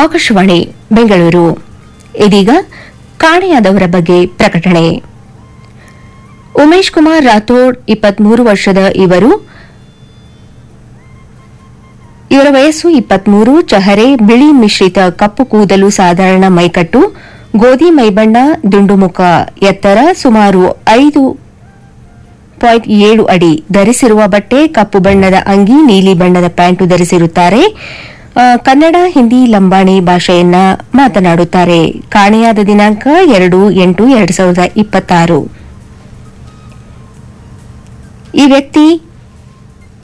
ಆಕಾಶವಾಣಿ ಬೆಂಗಳೂರು ಇದೀಗ ಕಾಣೆಯಾದವರ ಬಗ್ಗೆ ಪ್ರಕಟಣೆ ಉಮೇಶ್ ಕುಮಾರ್ ರಾಥೋಡ್ ಇಪ್ಪತ್ಮೂರು ವರ್ಷದ ಇವರು ಇವರ ವಯಸ್ಸು ಇಪ್ಪತ್ಮೂರು ಚಹರೆ ಬಿಳಿ ಮಿಶ್ರಿತ ಕಪ್ಪು ಕೂದಲು ಸಾಧಾರಣ ಮೈಕಟ್ಟು ಗೋಧಿ ಮೈಬಣ್ಣ ದುಂಡುಮುಖ ಎತ್ತರ ಸುಮಾರು ಐದು ಪಾಯಿಂಟ್ ಏಳು ಅಡಿ ಧರಿಸಿರುವ ಬಟ್ಟೆ ಕಪ್ಪು ಬಣ್ಣದ ಅಂಗಿ ನೀಲಿ ಬಣ್ಣದ ಪ್ಯಾಂಟು ಧರಿಸಿರುತ್ತಾರೆ ಆ, ಕನ್ನಡ ಹಿಂದಿ ಲಂಬಾಣಿ ಭಾಷೆಯನ್ನ ಮಾತನಾಡುತ್ತಾರೆ ಕಾಣೆಯಾದ ದಿನಾಂಕ ಎರಡು ಎಂಟು ಎರಡು ಸಾವಿರದ ಇಪ್ಪತ್ತಾರು ಈ ವ್ಯಕ್ತಿ